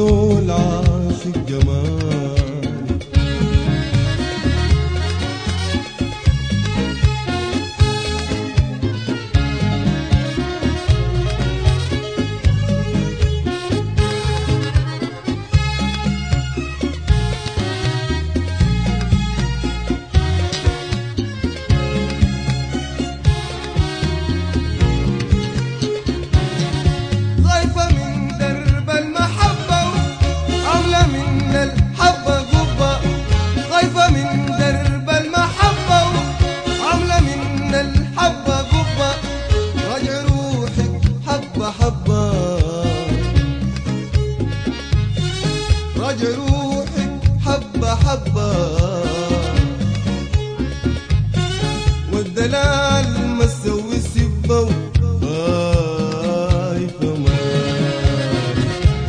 زول عاشق جمالك خايفة من درب المحبة عاملة من الحبة قبة خايفة من درب المحبة عاملة من الحبة قبة راجع روحك حبة حبة راجع روحك حبة حبة والدلال ما تسوي سبة خايفة مالك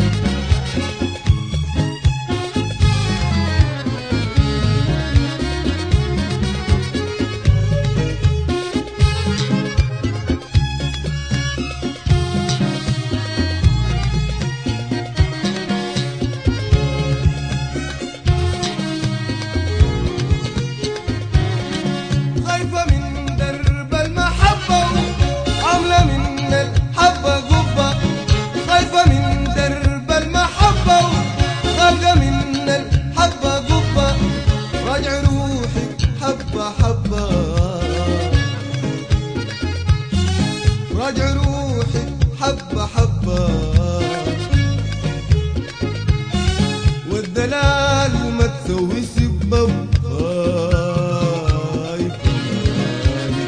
خايفة من درب المحبة عاملة من الحبة قبة خايفة من درب المحبة خالقة من الحبة قبة راجع روحي حبة حبة راجع روحي حبة حبة والدلال ما تسوي سبة خايفة مالك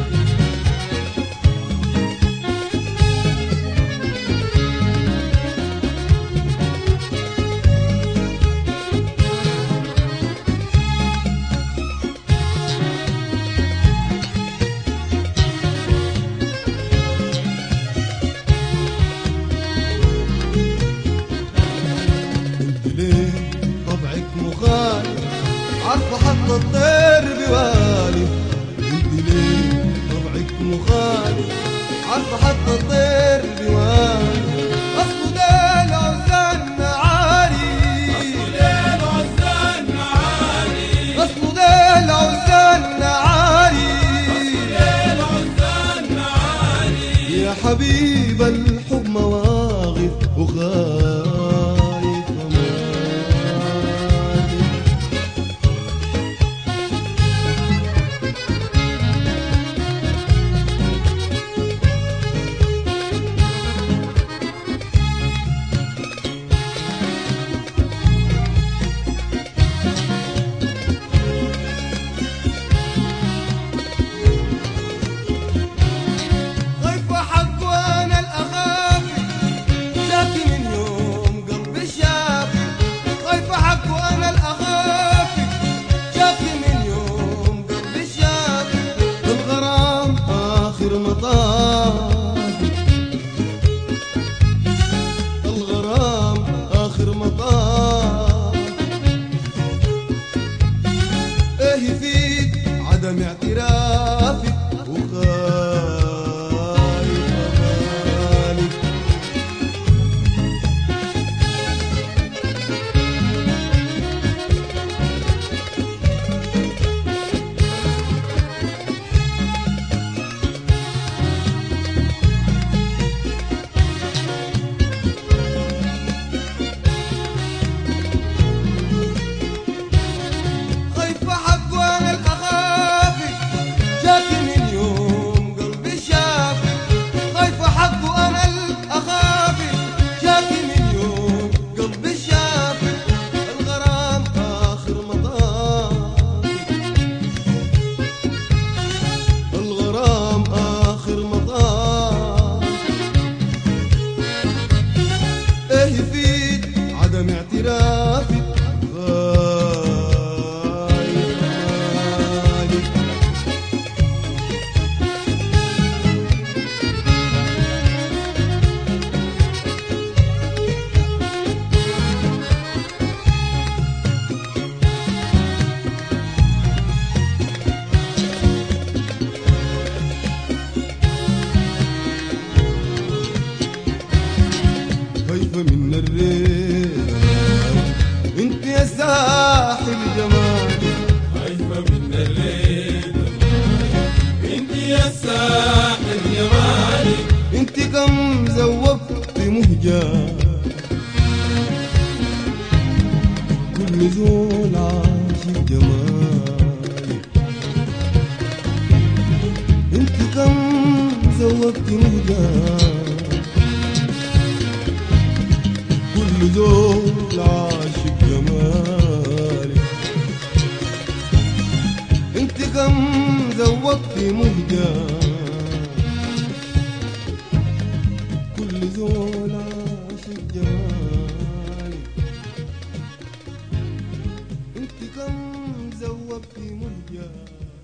انت ليه طبعك مخالف عارفه حتى الطير بوالي انت ليه طبعك مخالف عارفه حتى الطير بوالي اصله ده العزان عالي اصله ده العزان عالي يا حبيب الحب مواقف وخايف مالك خايفة حق وانا الاخافي شاكي من يوم قلبي شافي خايفة حق وانا الاخافي شاكي من يوم قلبي شافي الغرام اخر مطاف الغرام اخر مطاف ايه يفيد عدم اعترافك وخايف مالك خايفة حق وانا الاخافي شاكي من يوم قلبي شافي خايفة حق وانا الاخافي شاكي من يوم قلبي شافي الغرام اخر مطاف الغرام اخر مطاف ايه يفيد عدم اعترافي غايب مالك خايفة من الريح كل زول عاشق جمالك انت كم زودت مهجان كل زول عاشق جمالك انت كم زودت مهجان كل زول عاشق جمالك انت كم زودت مهجان